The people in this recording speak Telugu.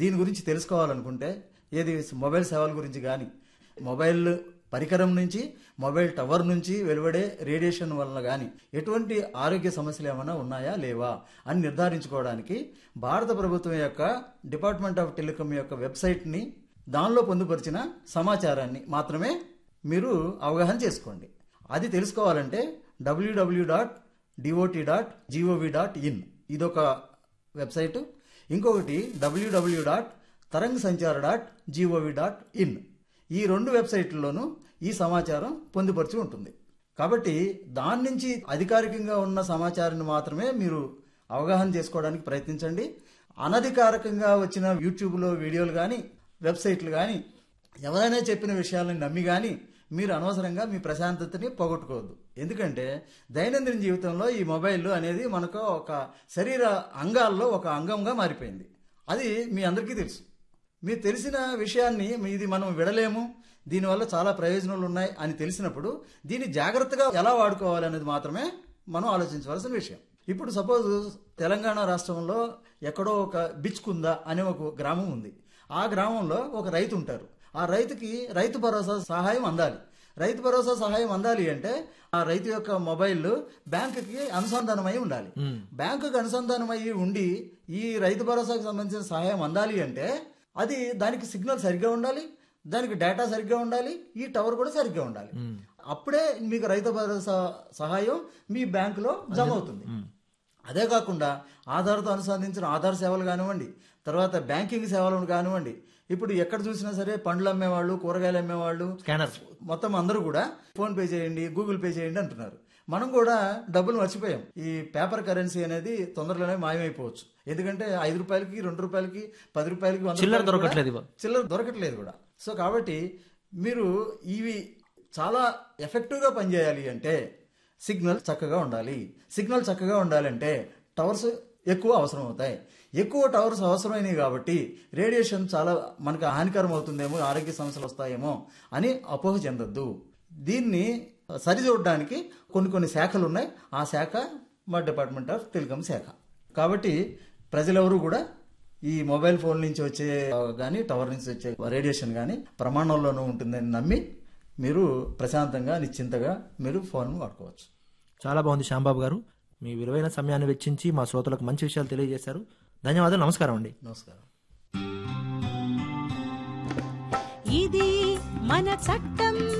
దీని గురించి తెలుసుకోవాలనుకుంటే ఏది మొబైల్ సేవల గురించి కానీ మొబైల్ పరికరం నుంచి మొబైల్ టవర్ నుంచి వెలువడే రేడియేషన్ వలన కానీ ఎటువంటి ఆరోగ్య సమస్యలు ఏమైనా ఉన్నాయా లేవా అని నిర్ధారించుకోవడానికి భారత ప్రభుత్వం యొక్క డిపార్ట్మెంట్ ఆఫ్ టెలికాం యొక్క వెబ్సైట్ని దానిలో పొందుపరిచిన సమాచారాన్ని మాత్రమే మీరు అవగాహన చేసుకోండి అది తెలుసుకోవాలంటే W W dot DOT dot GOV dot in ఇదొక వెబ్సైట్ ఇంకొకటి W W dot Tarang Sanchar dot GOV dot in ఈ రెండు వెబ్సైట్లలోనూ ఈ సమాచారం పొందుపరిచి ఉంటుంది కాబట్టి దాని నుంచి అధికారికంగా ఉన్న సమాచారాన్ని మాత్రమే మీరు అవగాహన చేసుకోవడానికి ప్రయత్నించండి అనధికారికంగా వచ్చిన యూట్యూబ్లో వీడియోలు కానీ వెబ్సైట్లు కానీ ఎవరైనా చెప్పిన విషయాలను నమ్మి కానీ మీరు అనవసరంగా మీ ప్రశాంతతని పోగొట్టుకోవద్దు ఎందుకంటే దైనందిన జీవితంలో ఈ మొబైల్ అనేది మనకు ఒక శరీర అంగాల్లో ఒక అంగంగా మారిపోయింది అది మీ అందరికీ తెలుసు మీరు తెలిసిన విషయాన్ని ఇది మనం విడలేము దీనివల్ల చాలా ప్రయోజనాలు ఉన్నాయి అని తెలిసినప్పుడు దీన్ని జాగ్రత్తగా ఎలా వాడుకోవాలి అనేది మాత్రమే మనం ఆలోచించవలసిన విషయం ఇప్పుడు సపోజ్ తెలంగాణ రాష్ట్రంలో ఎక్కడో ఒక బిచ్కుంద అనే ఒక గ్రామం ఉంది ఆ గ్రామంలో ఒక రైతు ఉంటారు ఆ రైతుకి రైతు భరోసా సహాయం అందాలి రైతు భరోసా సహాయం అందాలి అంటే ఆ రైతు యొక్క మొబైల్ బ్యాంకుకి అనుసంధానమై ఉండాలి బ్యాంకుకి అనుసంధానమై ఉండి ఈ రైతు భరోసాకు సంబంధించిన సహాయం అందాలి అంటే అది దానికి సిగ్నల్ సరిగ్గా ఉండాలి దానికి డేటా సరిగ్గా ఉండాలి ఈ టవర్ కూడా సరిగ్గా ఉండాలి అప్పుడే మీకు రైతు భరోసా సహాయం మీ బ్యాంకులో జమ అవుతుంది అదే కాకుండా ఆధార్తో అనుసంధించిన ఆధార్ సేవలు కానివ్వండి తర్వాత బ్యాంకింగ్ సేవలను కానివ్వండి ఇప్పుడు ఎక్కడ చూసినా సరే పండ్లు అమ్మేవాళ్ళు కూరగాయలు అమ్మేవాళ్ళు స్కానర్ మొత్తం అందరూ కూడా ఫోన్ పే చేయండి గూగుల్ పే చేయండి అంటున్నారు మనం కూడా డబ్బులు మర్చిపోయాం ఈ పేపర్ కరెన్సీ అనేది తొందరలోనే మాయమైపోవచ్చు ఎందుకంటే ఐదు రూపాయలకి రెండు రూపాయలకి పది రూపాయలకి వంద చిల్లర రూపాయలకి కూడా దొరకట్లేదు ఇవ్వ. చిల్లర దొరకట్లేదు కూడా సో కాబట్టి మీరు ఇవి చాలా ఎఫెక్టివ్గా పనిచేయాలి అంటే సిగ్నల్ చక్కగా ఉండాలి సిగ్నల్ చక్కగా ఉండాలంటే టవర్స్ ఎక్కువ అవసరం అవుతాయి ఎక్కువ టవర్స్ అవసరమైనవి కాబట్టి రేడియేషన్ చాలా మనకు హానికరం అవుతుందేమో ఆరోగ్య సమస్యలు వస్తాయేమో అని అపోహ చెందొద్దు దీన్ని సరిచూడడానికి కొన్ని కొన్ని శాఖలు ఉన్నాయి ఆ శాఖ మా డిపార్ట్మెంట్ ఆఫ్ టెలికాం శాఖ కాబట్టి ప్రజలెవరూ కూడా ఈ మొబైల్ ఫోన్ నుంచి వచ్చే కానీ టవర్ నుంచి వచ్చే రేడియేషన్ కానీ ప్రమాణంలోనూ ఉంటుందని నమ్మి మీరు ప్రశాంతంగా నిశ్చింతగా మీరు ఫోన్ వాడుకోవచ్చు చాలా బాగుంది శ్యాంబాబు గారు మీ విలువైన సమయాన్ని వెచ్చించి మా శ్రోతలకు మంచి విషయాలు తెలియజేశారు ధన్యవాదాలు నమస్కారం అండి నమస్కారం ఇది మన చట్టం